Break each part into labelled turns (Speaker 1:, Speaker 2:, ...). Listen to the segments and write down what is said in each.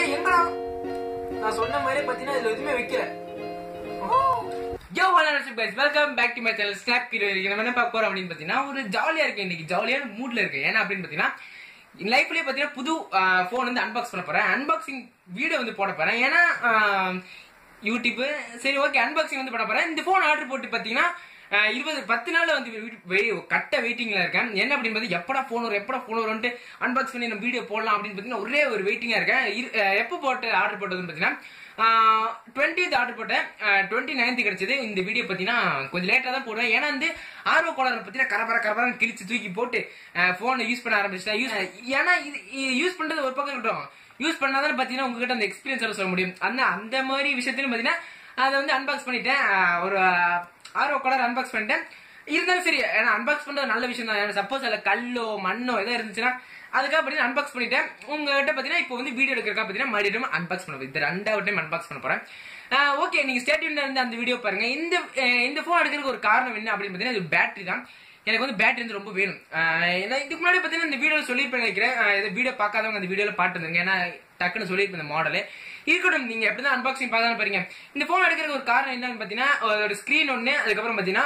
Speaker 1: ஏய் எங்கடா நான் சொன்ன மாதிரி பாத்தீங்கன்னா இதுல எதுவுமே வைக்கல
Speaker 2: யோ வணக்கம் guys welcome back to my channel Snap Hero நம்ம என்ன பார்க்க போறோம் அப்படின்னு பாத்தீங்கன்னா ஒரு ஜாலியா இருக்கு இன்னைக்கு ஜாலியான மூட்ல இருக்கு ஏன்னா அப்படின்னு பாத்தீங்கன்னா லைஃப்லயே பாத்தீங்கன்னா புது போன் வந்து அன்பாக்ஸ் பண்ண போறேன் அன்பாக்சிங் வீடியோ வந்து போட போறேன் ஏன்னா ஆஹ், யூடியூப் சரி ஓகே அன்பாக்சிங் வந்து பண்ண போறேன் இந்த போன் ஆர்டர் போட்டு பாத்தீங்கன்னா ஆஹ், இருபது பத்து நாள்ல வந்து வீட்டு- வெய்- கட்ட வெயிட்டிங்ல இருக்கேன் என்ன அப்படின்னு பாத்தீங்கன்னா எப்படா போன் வரும் எப்படா போன் வரும்ட்டு அன்பாக்ஸ் பண்ணி நம்ம வீடியோ போடலாம் அப்படின்னு பாத்தீங்கன்னா ஒரே ஒரு வெயிட்டிங்கா இருக்கேன் இரு- ஆஹ், எப்போ போட்டு ஆர்டர் போட்டதுன்னு பாத்தீங்கன்னா டுவெண்ட்டி ஆர்டர் போட்டேன் டுவெண்ட்டி நைன்த் கிடைச்சது இந்த வீடியோ பார்த்தீங்கன்னா கொஞ்சம் லேட்டாக தான் போடுவேன் ஏன்னா வந்து ஆர்வ கோளாறு பார்த்தீங்கன்னா கரபர கரபரன்னு கிழிச்சு தூக்கி போட்டு ஃபோனை யூஸ் பண்ண ஆரம்பிச்சிட்டேன் யூஸ் ஏன்னா இது யூஸ் பண்ணுறது ஒரு பக்கம் இருக்கட்டும் யூஸ் பண்ணாதான் பார்த்தீங்கன்னா உங்ககிட்ட அந்த எக்ஸ்பீரியன்ஸ் சொல்ல முடியும் அந்த அந்த மாதிரி விஷயத்திலும் பார்த்தீங்கன்னா அதை வந்து அன்பாக்ஸ் பண்ணிட்டேன் அஹ், ஒரு ஆர்வ கோளாறு அன்பாக்ஸ் பண்ணிட்டேன் இருந்தாலும் சரி ஏன்னா அன்பாக்ஸ் பண்றது நல்ல விஷயம் தான் சப்போஸ் அதுல கல்லோ மண்ணோ ஏதோ இருந்துச்சுன்னா அதுக்காக பார்த்தீங்கன்னா அன்பாக்ஸ் பண்ணிட்டேன் உங்ககிட்ட பார்த்தீங்கன்னா இப்போ வந்து வீடியோ எடுக்கிறக்கா பார்த்தீங்கன்னா மறுபடியும் அன்பாக்ஸ் பண்ண இது ரெண்டாவது டைம் அன்பாக்ஸ் பண்ண போறேன் ஓகே நீங்க ஸ்டேட்யூன்ல இருந்து அந்த வீடியோ பாருங்க இந்த அஹ், இந்த ஃபோன் எடுக்கிறதுக்கு ஒரு காரணம் என்ன அப்படின்னு பார்த்தீங்கன்னா இது பேட்டரி தான் எனக்கு வந்து பேட்டரி வந்து ரொம்ப வேணும் அஹ், ஏன்னா இதுக்கு முன்னாடி பார்த்தீங்கன்னா இந்த வீடியோ சொல்லியிருப்பேன் நினைக்கிறேன் அஹ், இந்த வீடியோ பார்க்காதவங்க அந்த வீடியோல பாட்டு வந்துருங்க ஏன்னா டக்குன்னு சொல்லியிருப்பேன் இந்த மாடல் இருக்கட்டும் நீங்க எப்படிதான் அன்பாக்சிங் பார்த்தாலும் பாருங்க இந்த ஃபோன் எடுக்கிறதுக்கு ஒரு காரணம் என்னன்னு பார்த்தீங்கன்னா அதோட ஸ்க்ரீன் ஒன்று அதுக்கப்புறம் பார்த்தீங்கன்னா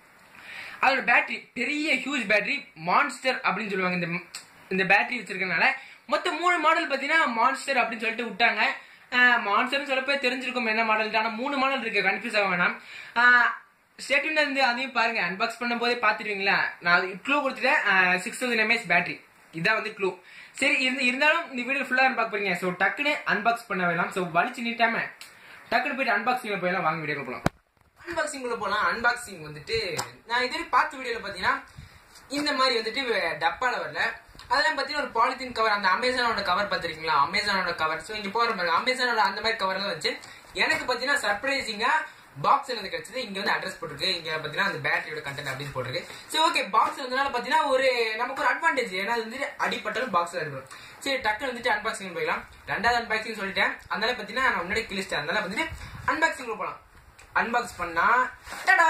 Speaker 2: அதோட பேட்டரி பெரிய ஹியூஜ் பேட்டரி மான்ஸ்டர் அப்படின்னு சொல்லுவாங்க இந்த இந்த பேட்டரி வச்சிருக்கனால மொத்தம் மூணு மாடல் பார்த்தீங்கன்னா மான்ஸ்டர் அப்படின்னு சொல்லிட்டு விட்டாங்க மான்ஸ்டர்னு சொல்லப்போ தெரிஞ்சிருக்கும் என்ன மாடல் ஆனா மூணு மாடல் இருக்கு கன்ஃபியூஸ் ஆக வேணாம் ஸ்டேட்மெண்ட் இருந்து அதையும் பாருங்க அன்பாக்ஸ் பண்ணும் போதே பாத்துருவீங்களா நான் க்ளூ கொடுத்துட்டேன் சிக்ஸ் தௌசண்ட் எம்ஏஎஸ் பேட்டரி இதான் வந்து க்ளூ சரி இருந்து இருந்தாலும் இந்த வீடியோ ஃபுல்லா அன்பாக் பண்ணீங்க ஸோ டக்குன்னு அன்பாக்ஸ் பண்ண வேணாம் ஸோ வலிச்சு நீட்டாம டக்குன்னு போயிட்டு அன்பாக்சிங்ல போயெல்லாம் வாங்க வீடியோ போலாம் அன்பாக்சிங் உள்ள போலாம் அன்பாக்சிங் வந்துட்டு நான் இதுவரை பார்த்த வீடியோல பாத்தீங்கன்னா இந்த மாதிரி வந்துட்டு டப்பால வரல அதெல்லாம் பாத்தீங்கன்னா ஒரு பாலித்தீன் கவர் அந்த அமேசானோட கவர் பாத்திருக்கீங்களா அமேசானோட கவர் ஸோ இங்க போற மாதிரி அமேசானோட அந்த மாதிரி கவர் எல்லாம் வச்சு எனக்கு பாத்தீங்கன்னா சர்ப்ரைசிங்கா பாக்ஸ் எனக்கு கிடைச்சது இங்க வந்து அட்ரஸ் போட்டிருக்கு இங்க பாத்தீங்கன்னா அந்த பேட்டரியோட கண்டென்ட் அப்படின்னு போட்டிருக்கு சரி ஓகே பாக்ஸ் வந்தனால பாத்தீங்கன்னா ஒரு நமக்கு ஒரு அட்வான்டேஜ் ஏன்னா அது வந்துட்டு அடிப்பட்டாலும் பாக்ஸ்ல இருக்கும் சரி டக்குனு வந்துட்டு அன்பாக்சிங் போயிடலாம் ரெண்டாவது அன்பாக்சிங் சொல்லிட்டேன் அதனால பாத்தீங்கன்னா நான் முன்னாடி கிழிச்சிட்டேன் அதனால வந்துட்டு அன்பாக்சிங் போலாம் அன்பாக்ஸ் பண்ணா டடா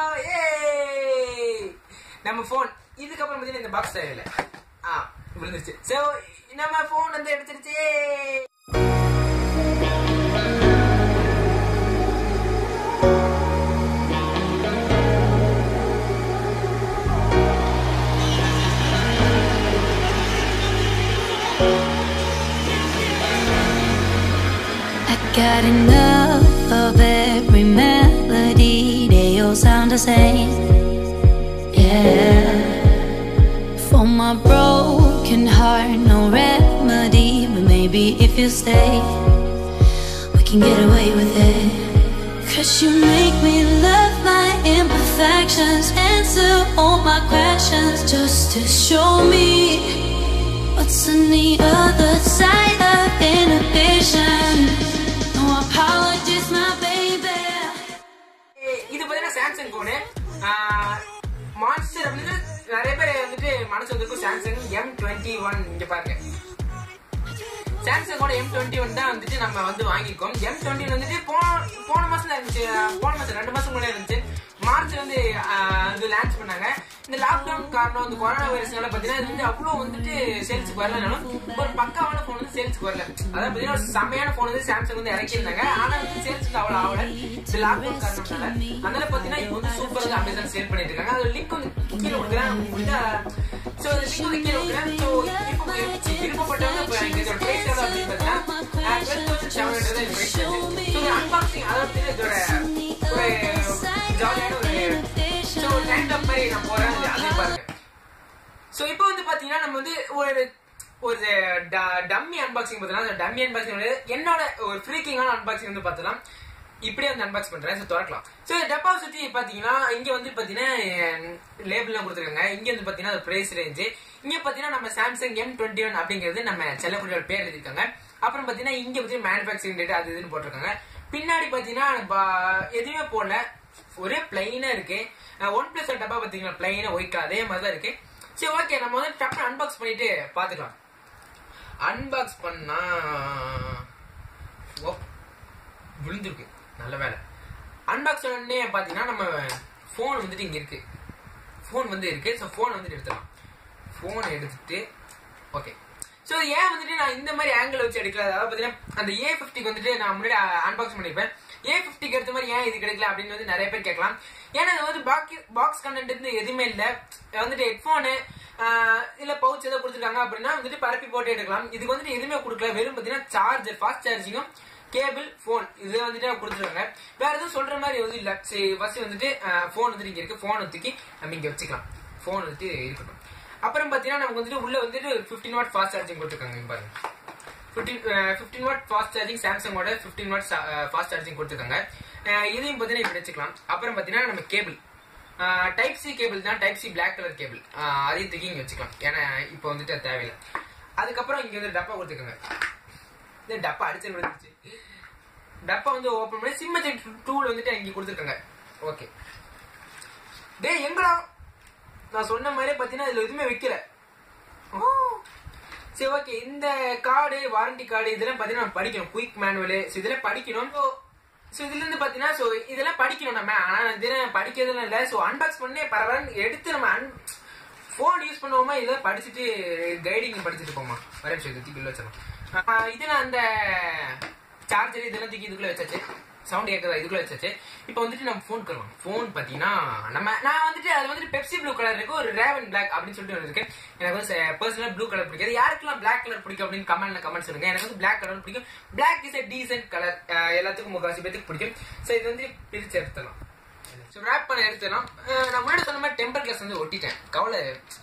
Speaker 2: ஏய் நம்ம ஃபோன் இதுக்கப்புறம் பார்த்தீங்கன்னா இந்த பாக்ஸ் தேவையில்லை ஆ விழுந்துருச்சு சோ நம்ம ஃபோன் வந்து எடுத்துருச்சு
Speaker 3: I got enough of every melody, they all sound the same. Yeah. For my broken heart, no remedy, but maybe if you stay, we can get away with it. Cause you make me love my imperfections, answer all my questions, just to show me what's on the other side of inhibition. No apologies, my baby.
Speaker 2: இது பார்த்தீங்கன்னா Samsung phone monster அப்படின்னு நிறைய பேர் வந்துட்டு மனசு வந்திருக்கும் Samsung M twenty one இங்க பாருங்க சாம்சங்கோட எம் டுவெண்ட்டி ஒன் தான் வந்துட்டு நம்ம வந்து வாங்கியிருக்கோம் எம் டுவெண்ட்டி வந்துட்டு போன போன மாசம் தான் இருந்துச்சு போன மாசம் ரெண்டு மாசம் முன்னாடி இருந்துச்சு மார்ச் வந்து ஆஹ், இது லான்ச் பண்ணாங்க இந்த லாக்டவுன் காரணம் இந்த கொரோனா வைரஸ்னால பாத்தீங்கன்னா இது வந்து அவ்வளவு வந்துட்டு சேல்ஸுக்கு வரலனாலும் ஒரு பக்காவான போன் வந்து சேல்ஸுக்கு வரல அதாவது பாத்தீங்கன்னா ஒரு செம்மையான போன் வந்து சாம்சங் வந்து இறக்கியிருந்தாங்க ஆனா வந்து சேல்ஸுக்கு அவ்வளவு ஆகல இந்த லாக்டவுன் காரணம்னால அதனால பாத்தீங்கன்னா இப்போ வந்து சூப்பர் வந்து அமேசான் சேல் பண்ணிட்டு இருக்காங்க அது லிங்க் வந்து கீழே கொடுக்குறேன் உங்கள்கிட்ட ஸோ அந்த லிங்க் வந்து கீழே கொடுக்குறேன் ஸோ இப்போ விருப்பப்பட்டவங்க இப்போ எனக்கு இதோட பிரைஸ் எவ்வளோ அப்படின்னு பார்த்தீங்கன்னா டுவெல் தௌசண்ட் செவன் ஹண்ட்ரட் இது பிரைஸ் ஸோ இந்த அன்பாக்சிங் அதாவது இதோட ஒரு ஜாலியான ஒரு ஸோ டைம் டாப் மாதிரி நான் போறேன் அது அதையும் பாருங்க ஸோ இப்போ வந்து பாத்தீங்கன்னா நம்ம வந்து ஒரு ஒரு டம்மி அன்பாக்சிங் பார்த்தலாம் டம்மி அன்பாக்சிங் வந்து என்னோட ஒரு ஃப்ரீக்கிங்கான அன்பாக்சிங் வந்து பார்த்தலாம் இப்படியே வந்து அன்பாக்ஸ் பண்றேன் ஸோ திறக்கலாம் ஸோ இந்த டப்பாவை சுற்றி பார்த்தீங்கன்னா இங்க வந்து பார்த்தீங்கன்னா லேபிள்லாம் கொடுத்துருக்காங்க இங்க வந்து பார்த்தீங்கன்னா பிரைஸ் ரேஞ்சு இங்க பார்த்தீங்கன்னா நம்ம சாம்சங் எம் டுவெண்ட்டி ஒன் அப்படிங்கிறது நம்ம செல்லக்குடியோட பேர் எழுதிருக்காங்க அப்புறம் பார்த்தீங்கன்னா இங்க பார்த்தீங்கன்னா மேனுஃபேக்சரிங் டேட் அது இதுன்னு போட்டிருக்காங்க பின்னாடி பார்த்தீங்கன்னா ப- எதுவுமே போடல ஒரே பிளைனா இருக்கு ஒன் பிளஸ் டப்பா பார்த்தீங்கன்னா பிளைனா ஒயிட் அதே மாதிரி தான் இருக்கு சரி ஓகே நம்ம வந்து டப்பு அன்பாக்ஸ் பண்ணிட்டு பார்த்துக்கலாம் அன்பாக்ஸ் பண்ணா ஓ விழுந்திருக்கு நல்ல வேலை அன்பாக்ஸ் உடனே பார்த்தீங்கன்னா நம்ம ஃபோன் வந்துட்டு இங்கே இருக்கு ஃபோன் வந்து இருக்கு ஸோ ஃபோன் வந்துட்டு எடுத்துக்கலாம் ஃபோன் எடுத்துட்டு ஓகே ஸோ ஏன் வந்துட்டு நான் இந்த மாதிரி ஆங்கிள் வச்சு எடுக்கல அதாவது பார்த்தீங்கன்னா அந்த ஏ ஃபிஃப்டிக்கு வந்துட்டு நான் முன்னாடி அன்பாக்ஸ் பண்ணிருப்பேன் ஏ ஃபிஃப்டிக்கு எடுத்த மாதிரி ஏன் இது கிடைக்கல அப்படின்னு வந்து நிறைய பேர் கேட்கலாம் ஏன்னா இது வந்து பாக்கி பாக்ஸ் கண்டென்ட் வந்து எதுவுமே இல்லை வந்துட்டு ஹெட்ஃபோனு இல்ல பவுச் ஏதோ கொடுத்துருக்காங்க அப்படின்னா வந்துட்டு பரப்பி போட்டு எடுக்கலாம் இதுக்கு வந்துட்டு எதுவுமே கொடுக்கல வெறும் பார்த்தீங்கன்னா சார்ஜர் ஃபாஸ்ட் சார்ஜிங்கும் கேபிள் போன் இது வந்துட்டு கொடுத்துருக்காங்க வேற எதுவும் சொல்ற மாதிரி எதுவும் இல்ல சரி ஃபர்ஸ்ட் வந்துட்டு போன் வந்துட்டு இங்க இருக்கு போன் தூக்கி நம்ம இங்க வச்சுக்கலாம் போன் வந்துட்டு இருக்கட்டும் அப்புறம் பாத்தீங்கன்னா நமக்கு வந்துட்டு உள்ள வந்துட்டு ஃபிஃப்டின் வாட் ஃபாஸ்ட் சார்ஜிங் கொடுத்துருக்காங்க இங்க பாருங்க ஃபிஃப்டின் வாட் ஃபாஸ்ட் சார்ஜிங் சாம்சங்கோட ஃபிஃப்டின் வாட் ஃபாஸ்ட் சார்ஜிங் கொடுத்துருக்காங்க அஹ் இதையும் பார்த்தீங்கன்னா இப்படி வச்சுக்கலாம் அப்புறம் பார்த்தீங்கன்னா நம்ம கேபிள் டைப் சி கேபிள் தான் type C black colour cable அதையும் தூக்கி இங்க வச்சுக்கலாம் ஏன்னா இப்போ வந்துட்டு அது தேவையில்லை அதுக்கப்புறம் இங்க வந்து டப்பா கொடுத்துருக்காங்க இந்த டப்பா அடிச்சு விழுந்துச்சு டப்பா வந்து ஓபன் பண்ணி சிம்ம டூல் வந்துட்டு இங்க கொடுத்துருக்காங்க ஓகே டேய் எங்கடா நான் சொன்ன மாதிரியே பார்த்தீங்கன்னா இதுல எதுவுமே வைக்கல ஓ சரி ஓகே இந்த கார்டு வாரண்டி கார்டு இதெல்லாம் பார்த்தீங்கன்னா நம்ம படிக்கணும் குயிக் மேனுவல் இதெல்லாம் படிக்கணும் ஸோ ஸோ இதுல இருந்து பார்த்தீங்கன்னா ஸோ இதெல்லாம் படிக்கணும் நம்ம ஆனால் இதெல்லாம் படிக்கிறதுலாம் இல்லை ஸோ அன்பாக்ஸ் பண்ணி பரவாயில்ல எடுத்து நம்ம அன் ஃபோன் யூஸ் பண்ணுவோமா இதெல்லாம் படிச்சுட்டு கைடிங் படிச்சுட்டு போமா வர நிமிஷம் இது தூக்கி உள்ள வச்சிடலாம் இது நான் அந்த சார்ஜர் இதெல்லாம் தூக்கி இதுக்குள்ள வச்சாச்சு சவுண்ட் கேட்கறதா இதுக்குள்ள வச்சாச்சு இப்போ வந்துட்டு நம்ம ஃபோன் கருவோம் ஃபோன் பார்த்தீங்கன்னா நம்ம நான் வந்துட்டு அது வந்துட்டு பெப்சி ப்ளூ கலர் இருக்கு ஒரு ரேவன் பிளாக் அப்படின்னு சொல்லிட்டு ஒன்று இருக்கு எனக்கு வந்து பர்சனலாக ப்ளூ கலர் பிடிக்காது யாருக்கெல்லாம் பிளாக் கலர் பிடிக்கும் அப்படின்னு கமெண்ட்ல கமெண்ட் சொல்லுங்க எனக்கு வந்து பிளாக் கலர் பிடிக்கும் black is a decent colour எல்லாத்துக்கும் முக்காசி பேத்துக்கு பிடிக்கும் ஸோ இது வந்து பிரிச்சு எடுத்துடலாம் ஸோ ரேப் பண்ண எடுத்துடலாம் அஹ் நான் முன்னாடி சொன்ன மாதிரி டெம்பர் கிளாஸ் வந்து ஒட்டிட்டேன் கவலை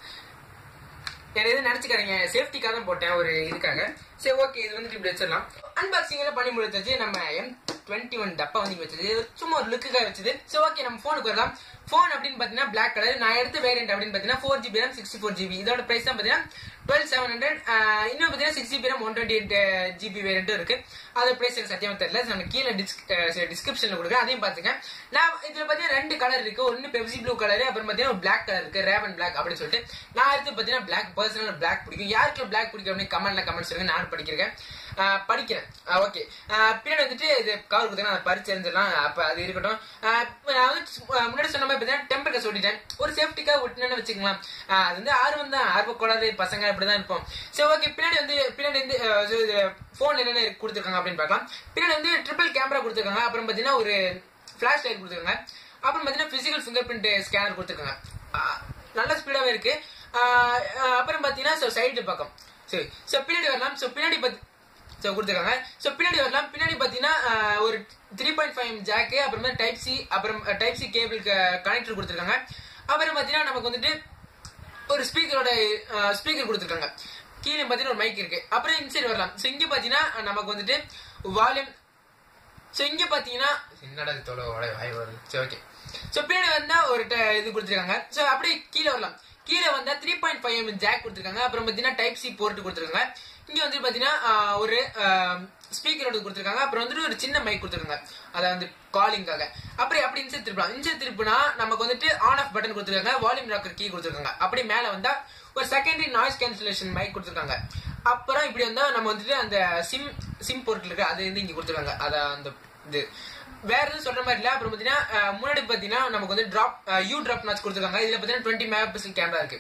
Speaker 2: வேற எதுவும் நினைச்சுக்காதீங்க சேஃப்டிக்காக தான் போட்டேன் ஒரு இதுக்காக சரி ஓகே இது வந்துட்டு இப்படி வச்சிடலாம் அன்பாக்சிங் எல்லாம் பண்ணி முடிச்சாச்சு நம்ம எம் டுவெண்ட்டி ஒன் டப்பா வந்து இங்க வச்சது இது சும்மா ஒரு லுக்குக்காக வச்சது சரி ஓகே நம்ம ஃபோனுக்கு வரலாம் ஃபோன் அப்படின்னு பார்த்தீங்கன்னா பிளாக் கலர் நான் எடுத்த வேரியன்ட் அப்படின்னு பார்த்தீங்கன்னா four GB RAM sixty four GB இதோட பிரைஸ் தான் பார்த்தீங்கன்னா டுவெல் செவன் ஹண்ட்ரட் இன்னும் பார்த்தீங்கன்னா six GB RAM one twenty eight GB வேரியன்ட்டும் இருக்கு அது பிரைஸ் எனக்கு சத்தியமா தெரியல நான் கீழே டிஸ்கிரிப்ஷன்ல கொடுக்குறேன் அதையும் பார்த்துங்க நான் இதுல பார்த்தீங்கன்னா ரெண்டு கலர் இருக்கு ஒன்னு பெப்சி ப்ளூ கலர் அப்புறம் பார்த்தீங்கன்னா பிளாக் கலர் இருக்கு ரேவன் பிளாக் அப்படின்னு சொல்லிட்டு நான் எடுத்து பார்த்தீங்கன்னா பிளாக் பர்சனல் பிளாக் பிடிக்கும் யாருக்கு பிளாக் பிடிக்கும் அப்படின்னு கமெண்ட்ல கமெண்ட் சொல்லுங்க நான் படிக்கிறேன் ஆஹ் படிக்கிறேன் ஓகே பின்னாடி வந்துட்டு இது கவர் கொடுத்தா நான் பறிச்சு எறிஞ்சிடலாம் அப்ப அது இருக்கட்டும் ஆஹ் நான் வந்து சு- ஆஹ் முன்னாடி சொன்ன மாதிரி பார்த்தீங்கன்னா டெம்பர் சொல்லிட்டேன் ஒரு சேஃப்டிக்காக விட்டுனு வச்சுக்கலாம் ஆஹ் அது வந்து ஆர்வம் தான் ஆர்வ கோளாறு பசங்க இப்படிதான் இருப்போம் சரி ஓகே பின்னாடி வந்து பின்னாடி வந்து போன் என்னென்ன கொடுத்துருக்காங்க அப்படின்னு பார்க்கலாம் பின்னாடி வந்து ட்ரிபிள் கேமரா கொடுத்துருக்காங்க அப்புறம் பார்த்தீங்கன்னா ஒரு ஃபிளாஷ் லைட் கொடுத்துருக்காங்க அப்புறம் பார்த்தீங்கன்னா பிசிக்கல் ஃபிங்கர் பிரிண்ட் ஸ்கேனர் கொடுத்துருக்காங்க ஆஹ் நல்ல ஸ்பீடாகவே இருக்கு ஆஹ் ஆஹ் அப்புறம் பார்த்தீங்கன்னா சைடு பக்கம் சரி ஸோ பின்னாடி வரலாம் ஸோ பின்னாடி பார்த்து ஸோ கொடுத்துருக்காங்க ஸோ பின்னாடி வரலாம் பின்னாடி பார்த்தீங்கன்னா ஆஹ், ஒரு த்ரீ பாயிண்ட் ஃபைவ் ஜாக்கு அப்புறமா டைப் சி அப்புறம் டைப் சி கேபிள் கனெக்டர் கொடுத்துருக்காங்க அப்புறம் பார்த்தீங்கன்னா நமக்கு வந்துட்டு ஒரு ஸ்பீக்கரோட ஸ்பீக்கர் கொடுத்துருக்காங்க கீழே பார்த்தீங்கன்னா ஒரு மைக் இருக்கு அப்புறம் இன்சைட் வரலாம் ஸோ இங்கே பார்த்தீங்கன்னா நமக்கு வந்துட்டு வால்யூம் ஸோ இங்க பாத்தீங்கன்னா என்னடா இது தொலை வாய் வருது சரி ஓகே ஸோ பின்னாடி வந்தா ஒரு ட- இது கொடுத்துருக்காங்க ஸோ அப்படியே கீழே வரலாம் கீழே வந்தா three point five M jack கொடுத்துருக்காங்க அப்புறம் பார்த்தீங்கன்னா டைப் சி போர்ட் கொடுத்துருக்காங்க இங்க வந்து பாத்தீங்கன்னா ஆஹ், ஒரு ஸ்பீக்கரோட கொடுத்துருக்காங்க அப்புறம் வந்துட்டு ஒரு சின்ன மைக் கொடுத்துருக்காங்க அதை வந்து காலிங்காக அப்படி அப்படி இன்செட் திருப்பலாம் இன்செட் திருப்பினா நமக்கு வந்துட்டு ஆன் ஆஃப் பட்டன் கொடுத்துருக்காங்க வால்யூம் ராக்கர் கீ கொடுத்துருக்காங்க அப்படி மேல வந்தா ஒரு செகண்டரி நாய்ஸ் கேன்சலேஷன் மைக் கொடுத்துருக்காங்க அப்புறம் இப்படி வந்தா நம்ம வந்துட்டு அந்த சிம் சிம் போர்ட் இருக்கு அது வந்து இங்க கொடுத்துருக்காங்க அத அந்த இது வேற எதுவும் சொல்ற மாதிரி இல்ல அப்புறம் பாத்தீங்கன்னா அஹ், முன்னாடி பாத்தீங்கன்னா நமக்கு வந்து டிராப் யூ டிராப் நாச் கொடுத்துருக்காங்க இதுல பாத்தீங்கன்னா டுவெண்ட்டி மெகா பிக்சல் கேமரா இருக்கு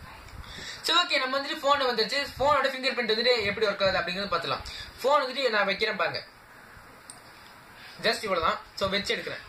Speaker 2: சரி ஓகே நம்ம வந்துட்டு போன் வந்துருச்சு போனோட ஃபிங்கர் பிரிண்ட் வந்துட்டு எப்படி ஒர்க் ஆகுது அப்படிங்கறது பாத்துலாம் போன் வந்துட்டு நான் வைக்கிறேன் பாருங்க ஜஸ்ட் இவ்வளவுதான் சோ வச்சு எடுக்கிறேன்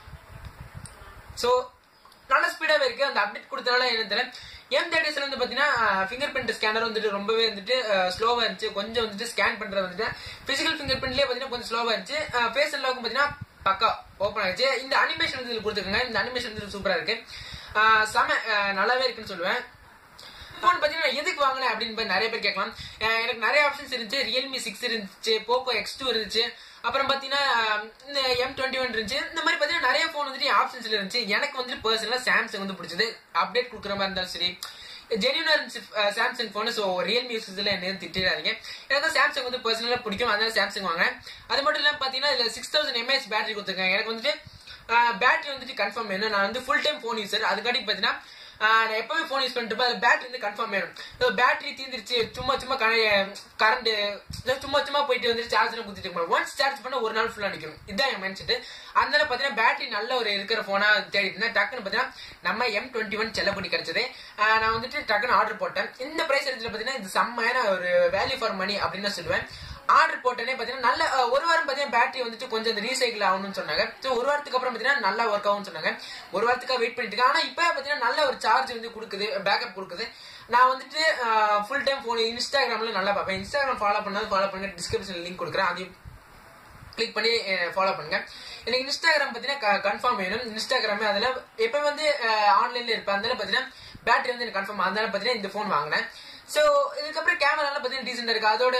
Speaker 2: சோ நல்ல ஸ்பீடாவே இருக்கு அந்த அப்டேட் கொடுத்தனால என்ன தெரியல எம் தேர்ட்டிஸ்ல வந்து பாத்தீங்கன்னா ஃபிங்கர் பிரிண்ட் ஸ்கேனர் வந்துட்டு ரொம்பவே வந்துட்டு ஸ்லோவா இருந்துச்சு கொஞ்சம் வந்துட்டு ஸ்கேன் பண்றது வந்துட்டு பிசிக்கல் ஃபிங்கர் பிரிண்ட்லயே பாத்தீங்கன்னா கொஞ்சம் ஸ்லோவா இருந்துச்சு ஃபேஸ் அன்லாக்கும் பாத்தீங்கன்னா பக்கா ஓப்பன் ஆயிடுச்சு இந்த அனிமேஷன் வந்து இதுல கொடுத்துருக்காங்க இந்த அனிமேஷன் வந்து சூப்பரா இருக்கு அஹ், செம அஹ், நல்லாவே இருக்குன்னு சொல்லுவேன் போன் பாத்தீங்கன்னா எதுக்கு வாங்கினேன் அப்படின்னு போய் நிறைய பேர் கேட்கலாம் அஹ் எனக்கு நிறைய ஆப்ஷன்ஸ் இருந்துச்சு ரியல்மி சிக்ஸ் இருந்துச்சு போக்கோ எக்ஸ் டூ இருந்துச்சு அப்புறம் பாத்தீங்கன்னா அஹ் இந்த எம் டுவெண்ட்டி ஒன் இருந்துச்சு இந்த மாதிரி பாத்தீங்கன்னா நிறைய போன் வந்துட்டு ஆப்ஷன்ஸ்ல இருந்துச்சு எனக்கு வந்துட்டு பர்சனலா சாம்சங் வந்து பிடிச்சது அப்டேட் கொடுக்குற மாதிரி இருந்தாலும் சரி ஜென்யூனா இருந்துச்சு சாம்சங் போன் ஸோ ரியல்மி யூசஸ்ல என்ன திட்டாதீங்க எனக்கு சாம்சங் வந்து பர்சனலா பிடிக்கும் அதனால சாம்சங் வாங்கினேன் அது மட்டும் இல்லாம பாத்தீங்கன்னா இதுல சிக்ஸ் தௌசண்ட் எம்ஏஹெச் பேட்டரி கொடுத்துருக்காங்க எனக்கு வந்துட்டு பேட்டரி வந்துட்டு கன்ஃபார்ம் வேணும் நான் வந்து ஃபுல் டைம் ஃபோன் யூசர் அதுக்காட்டி பாத்தீங்கன்னா நான் எப்பவுமே ஃபோன் யூஸ் பண்ணிட்டு அது பேட்டரி வந்து கன்ஃபார்ம் வேணும் பேட்டரி தீந்துருச்சு சும்மா சும்மா கரண்ட் சும்மா சும்மா போயிட்டு வந்து சார்ஜ் குத்திட்டு இருக்கணும் ஒன்ஸ் சார்ஜ் பண்ண ஒரு நாள் ஃபுல்லா நிக்கணும் இதுதான் என் மைண்ட் செட் அதனால பாத்தீங்கன்னா பேட்டரி நல்ல ஒரு இருக்கிற போனா தேடி இருந்தேன் டக்குன்னு பாத்தீங்கன்னா நம்ம எம் டுவெண்ட்டி ஒன் செல்ல பண்ணி கிடைச்சது ஆஹ் நான் வந்துட்டு டக்குன்னு ஆர்டர் போட்டேன் இந்த பிரைஸ் ரேஞ்சில் பாத்தீங்கன்னா இது செம்மையான ஒரு வேல்யூ ஃபார் மணி அப்படின்னு தான் சொல்லுவேன் ஆர்டர் போட்டனே பாத்தீங்கன்னா நல்ல அஹ், ஒரு வாரம் பாத்தீங்கன்னா பேட்டரி வந்துட்டு கொஞ்சம் இந்த ரீசைக்கிள் ஆகணும்னு சொன்னாங்க ஸோ ஒரு வாரத்துக்கு அப்புறம் பாத்தீங்கன்னா நல்லா ஒர்க் ஆகும்னு சொன்னாங்க ஒரு வாரத்துக்காக வெயிட் பண்ணிட்டு இருக்கேன் ஆனா இப்போ பாத்தீங்கன்னா நல்ல ஒரு சார்ஜ் வந்து கொடுக்குது பேக்கப் கொடுக்குது நான் வந்துட்டு ஃபுல் டைம் ஃபோன் இன்ஸ்டாகிராம்ல நல்லா பார்ப்பேன் இன்ஸ்டாகிராம் ஃபாலோ பண்ணாது ஃபாலோ பண்ணுங்க டிஸ்கிரிப்ஷன் லிங்க் கொடுக்குறேன் அதையும் கிளிக் பண்ணி ஃபாலோ பண்ணுங்க எனக்கு இன்ஸ்டாகிராம் பார்த்தீங்கன்னா கன்ஃபார்ம் வேணும் இன்ஸ்டாகிராம் அதில் எப்போ வந்து ஆன்லைன்ல இருப்பேன் அதனால பார்த்தீங்கன்னா பேட்டரி வந்து எனக்கு கன்ஃபார்ம் அதனால பார்த்தீங்கன்னா இந்த ஃபோன் வாங்கினேன் ஸோ இதுக்கப்புறம் கேமராலாம் பார்த்தீங்கன்னா டீசெண்டாக இருக்கு அதோட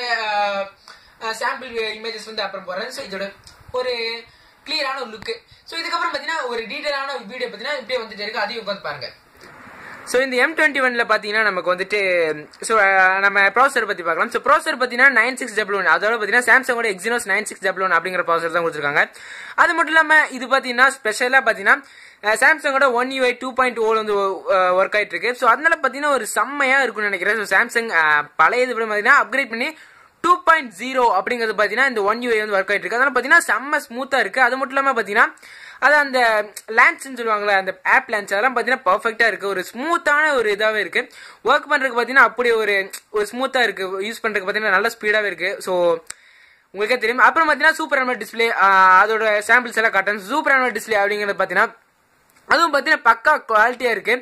Speaker 2: சாம்பிள் இமேஜஸ் வந்து அப்புறம் போடுறேன் ஸோ இதோட ஒரு கிளியரான ஒரு லுக்கு ஸோ இதுக்கப்புறம் பார்த்தீங்கன்னா ஒரு டீட்டெயிலான வீடியோ பார்த்தீங்கன்னா இப்படியே வந்துட்டு இருக்கு அதையும் உட்காந்து பாருங்க ஸோ இந்த எம் டுவெண்ட்டி ஒன்ல பார்த்தீங்கன்னா நமக்கு வந்துட்டு ஸோ நம்ம ப்ராசர் பற்றி பார்க்கலாம் ஸோ ப்ராசர் பார்த்தீங்கன்னா நைன் சிக்ஸ் டபுள் ஒன் அதோட பார்த்தீங்கன்னா சாம்சங்கோட Exynos nine six double one அப்படிங்கிற ப்ராசர் தான் கொடுத்துருக்காங்க அது மட்டும் இல்லாமல் இது பார்த்தீங்கன்னா ஸ்பெஷலாக பார்த்தீங்கன்னா சாம்சங்கோட one UI two point O வந்து ஒர்க் ஆயிட்டு இருக்கு ஸோ அதனால பார்த்தீங்கன்னா ஒரு செம்மையாக இருக்கும்னு நினைக்கிறேன் ஸோ சாம்சங் பழைய இது பார்த்தீங்கன்னா அப்கிரேட் பண்ணி டூ பாயிண்ட் ஜீரோ அப்படிங்கிறது பார்த்தீங்கன்னா இந்த ஒன் யூஐ வந்து ஒர்க் ஆயிட்டு இருக்கு அதனால பார்த்தீங்கன்னா செம்ம ஸ்மூத்தாக இருக்கு அது மட்டும் இல்லாமல் பார்த்தீங்கன்னா அது அந்த லேன்ஸ்னு சொல்லுவாங்களே அந்த ஆப் லேன்ஸ் அதெல்லாம் பார்த்தீங்கன்னா பர்ஃபெக்டாக இருக்கு ஒரு ஸ்மூத்தான ஒரு இதாகவே இருக்கு ஒர்க் பண்ணுறதுக்கு பார்த்தீங்கன்னா அப்படி ஒரு ஒரு ஸ்மூத்தாக இருக்கு யூஸ் பண்ணுறதுக்கு பார்த்தீங்கன்னா நல்ல ஸ்பீடாகவே இருக்கு ஸோ உங்களுக்கே தெரியும் அப்புறம் பார்த்தீங்கன்னா சூப்பர் அமர் டிஸ்பிளே அதோட சாம்பிள்ஸ் எல்லாம் காட்டுறேன் சூப்பர் அமர் டிஸ்பிளே அப்படிங்கிறது பார்த்தீங்கன்னா அதுவும் பார்த்தீங்கன்னா பக்கா குவாலிட்டியாக இருக்கு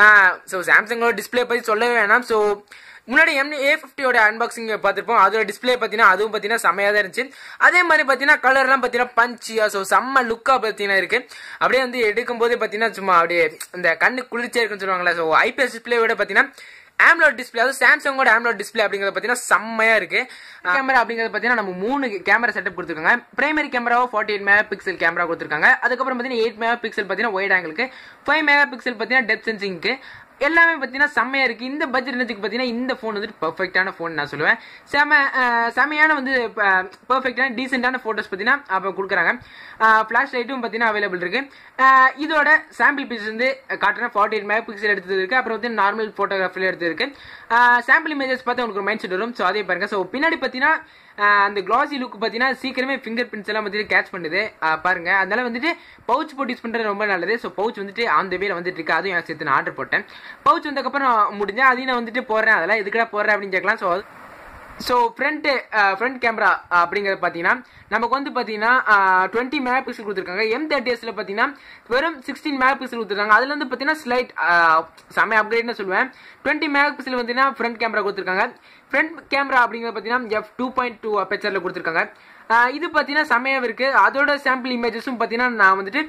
Speaker 2: ஸோ சாம்சங்கோட டிஸ்பிளே பற்றி சொல்லவே வேணாம் ஸோ முன்னாடி எம் ஏ ஃபிஃப்டியோட அன்பாக்சிங் பார்த்துருப்போம் அதோட டிஸ்பிளே பார்த்தீங்கன்னா அதுவும் பார்த்தீங்கன்னா செம்மையாக தான் இருந்துச்சு அதே மாதிரி பார்த்தீங்கன்னா கலர்லாம் பார்த்தீங்கன்னா பஞ்சியா ஸோ செம்ம லுக்காக பார்த்தீங்கன்னா இருக்கு அப்படியே வந்து எடுக்கும்போது பார்த்தீங்கன்னா சும்மா அப்படியே இந்த கண்ணு குளிர்ச்சியாக இருக்குன்னு சொல்லுவாங்களே ஸோ ஐபிஎஸ் டிஸ்பிளேயோட பார்த்தீங்கன்னா ஆம்லோட் டிஸ்பிளே அதாவது சாம்சங்கோட ஆம்லோட் டிஸ்பிளே அப்படிங்கிறது பார்த்தீங்கன்னா செம்மையா இருக்கு கேமரா அப்படிங்கிறது பார்த்தீங்கன்னா நம்ம மூணு கேமரா செட்டப் கொடுத்துருக்காங்க பிரைமரி கேமராவோ forty eight mega pixel camera கொடுத்துருக்காங்க அதுக்கப்புறம் பார்த்தீங்கன்னா எயிட் மெகா பிக்சல் பார்த்தீங்கன்னா ஒயிட் ஆங்கிளுக்கு ஃபைவ் மெகா பிக்சல் பார்த்தீங்கன்னா டெப் சென்சிங்க்கு எல்லாமே பார்த்தீங்கன்னா செம்மையா இருக்கு இந்த பட்ஜெட் ரேஞ்சுக்கு பார்த்தீங்கன்னா இந்த ஃபோன் வந்துட்டு பர்ஃபெக்டான ஃபோன் நான் சொல்லுவேன் செம அஹ், செமையான வந்து பர்ஃபெக்டான டீசென்டான ஃபோட்டோஸ் பார்த்தீங்கன்னா அப்போ கொடுக்குறாங்க ஃப்ளாஷ் லைட்டும் பார்த்தீங்கன்னா அவைலபிள் இருக்கு அஹ், இதோட சாம்பிள் பீஸ் வந்து காட்டுறேன் ஃபார்ட்டி எயிட் மெகா பிக்சல் எடுத்தது இருக்கு அப்புறம் வந்து நார்மல் ஃபோட்டோகிராஃபில் எடுத்தது இருக்கு சாம்பிள் இமேஜஸ் பார்த்து உங்களுக்கு ஒரு மைண்ட் செட் வரும் ஸோ அதே பாருங்க ஸோ பின்னாடி பார்த்தீங்கன்னா ஆஹ் அந்த கிளாசி லுக் பார்த்தீங்கன்னா சீக்கிரமே ஃபிங்கர் பிரிண்ட்ஸ் எல்லாம் வந்துட்டு கேட்ச் பண்ணுது ஆஹ் பாருங்க அதனால வந்துட்டு பவுச் போட்டு யூஸ் பண்றது ரொம்ப நல்லது ஸோ பவுச் வந்துட்டு ஆன் த வேல வந்துட்டு இருக்கு அதுவும் எனக்கு சேர்த்து நான் ஆர்டர் போட்டேன் பவுச் வந்ததுக்கப்புறம் முடிஞ்சா அதையும் நான் வந்துட்டு போடுறேன் அதெல்லாம் எதுக்கடா போடுறேன் அப்படின்னு கேட்கலாம் so so front front camera அப்படிங்கிறது பார்த்தீங்கன்னா நமக்கு வந்து பார்த்தீங்கன்னா டுவெண்ட்டி மெகா பிக்சல் கொடுத்துருக்காங்க எம் தேர்ட்டி எஸ்ல பார்த்தீங்கன்னா வெறும் சிக்ஸ்டீன் மெகா பிக்சல் கொடுத்துருக்காங்க அதுல வந்து பார்த்தீங்கன்னா ஸ்லைட் செம்ம அப்கிரேட்னு சொல்லுவேன் டுவெண்ட்டி மெகா பிக்சல் பார்த்தீங்கன்னா ஃப்ரண்ட் கேமரா கொடுத்துருக்காங்க ஃப்ரண்ட் கேமரா அப்படிங்கிறது பார்த்தீங்கன்னா எஃப் டூ பாயிண்ட் டூ அப்பேச்சரில் கொடுத்துருக்காங்க ஆஹ் இது பார்த்தீங்கன்னா செம்மையாக இருக்கு அதோட சாம்பிள் இமேஜஸும் பார்த்தீங்கன்னா நான் வந்துட்டு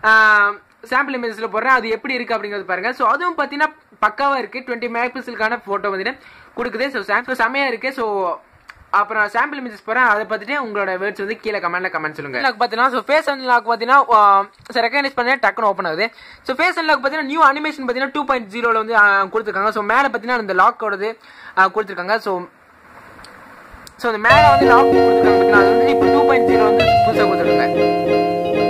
Speaker 2: சாம்பிள் இமேஜஸில் போடுறேன் அது எப்படி இருக்கு அப்படிங்கிறது பாருங்க ஸோ அதுவும் பார்த்தீங்கன்னா பக்காவாக இருக்கு டுவெண்ட்டி மெகா பிக்சலுக்கான ஃபோட்டோ வந்துட்டு கொடுக்குது ஸோ சாம்பிள் செம்மையாக இருக்கு ஸோ அப்புறம் சாம்பிள் இமேஜஸ் போறேன் அதை பார்த்துட்டு உங்களோட வேர்ட்ஸ் வந்து கீழே கமெண்ட்ல கமெண்ட் சொல்லுங்க லாக் பார்த்தீங்கன்னா ஸோ ஃபேஸ் அண்ட் லாக் பார்த்தீங்கன்னா ரெகனைஸ் பண்ணி டக்குன்னு ஓப்பன் ஆகுது ஸோ ஃபேஸ் அண்ட் லாக் பார்த்தீங்கன்னா நியூ அனிமேஷன் பார்த்தீங்கன்னா டூ பாயிண்ட் ஜீரோல வந்து ஆஹ், கொடுத்துருக்காங்க ஸோ மேலே பார்த்தீங்கன்னா இந்த லாக்கோடது கொடுத்துருக்காங்க ஸோ ஸோ அந்த மேலே வந்து லாக் கொடுத்துருக்காங்க பார்த்தீங்கன்னா அது வந்து இப்போ டூ பாயிண்ட் ஜீரோ வந்து புதுசாக கொடுத்துருக்காங்க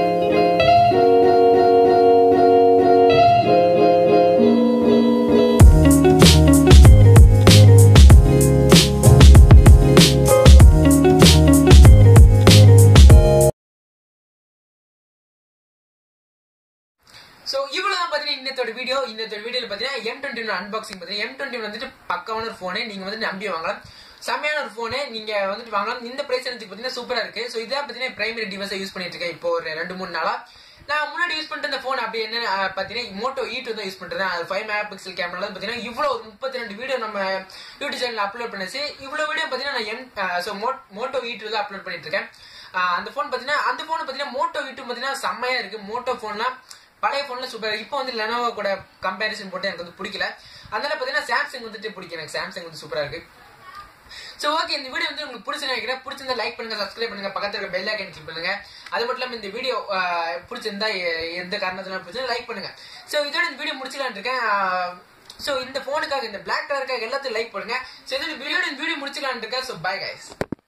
Speaker 2: ஸோ இவ்வளோ தான் பார்த்தீங்கன்னா இன்னத்தோட வீடியோ இன்னத்தோட வீடியோவில் பார்த்தீங்கன்னா எம் டுவெண்ட்டி ஒன் அன்பாக்சிங் பார்த்தீங்கன்னா எம் டுவெண்ட்டி வந்துட்டு பக்கமான ஒரு ஃபோனு நீங்கள் வந்து நம்பி வாங்கலாம் செம்மையான ஒரு ஃபோனு நீங்கள் வந்துட்டு வாங்கலாம் இந்த பிரைஸ் எனக்கு பார்த்தீங்கன்னா சூப்பராக இருக்குது ஸோ இதான் பார்த்தீங்கன்னா பிரைமரி டிவைஸை யூஸ் பண்ணிட்டு இருக்கேன் இப்போ ஒரு ரெண்டு மூணு நாளாக நான் முன்னாடி யூஸ் பண்ணிட்டு இந்த ஃபோன் அப்படி என்ன அஹ், பார்த்தீங்கன்னா மோட்டோ ஈ டூ தான் யூஸ் பண்ணுறேன் அது ஃபைவ் மெகா பிக்சல் கேமரா பார்த்தீங்கன்னா இவ்வளோ ஒரு முப்பத்தி ரெண்டு வீடியோ நம்ம யூடியூப் சேனல் அப்லோட் பண்ணிச்சு இவ்வளோ வீடியோ பார்த்தீங்கன்னா நான் M so Moto E two தான் அப்லோட் பண்ணிட்டு இருக்கேன் அஹ், அந்த ஃபோன் பார்த்தீங்கன்னா அந்த ஃபோன் பார்த்தீங்கன்னா மோட்டோ ஈ டூ பார்த்தீங்கன்னா செம்மையா இருக்கு மோட்டோ ஃபோன்லாம் பழைய ஃபோன்ல சூப்பர் இப்போ வந்து லெனோவோ கூட கம்பேரிசன் போட்டு எனக்கு வந்து பிடிக்கல அதனால பார்த்தீங்கன்னா சாம்சங் வந்துட்டு பிடிக்கும் எனக்கு சாம்சங் வந்து சூப்பரா இருக்கு ஸோ ஓகே இந்த வீடியோ வந்து உங்களுக்கு பிடிச்சு நினைக்கிறேன் பிடிச்சிருந்தா லைக் பண்ணுங்க சப்ஸ்கிரைப் பண்ணுங்க பக்கத்துல இருக்க பெல் ஐக்கன் கிளிக் பண்ணுங்க அது மட்டும் இல்லாம இந்த வீடியோ பிடிச்சிருந்தா எ- எந்த காரணத்தினால பிடிச்சா லைக் பண்ணுங்க ஸோ இதோட இந்த வீடியோ முடிச்சுக்கலான் இருக்கேன் ஸோ இந்த ஃபோனுக்காக இந்த பிளாக் கலருக்காக எல்லாத்தையும் லைக் பண்ணுங்க ஸோ இதோட வீடியோ இந்த வீடியோ முடிச்சுக்கலான் இருக்கேன் ஸோ பை கைஸ்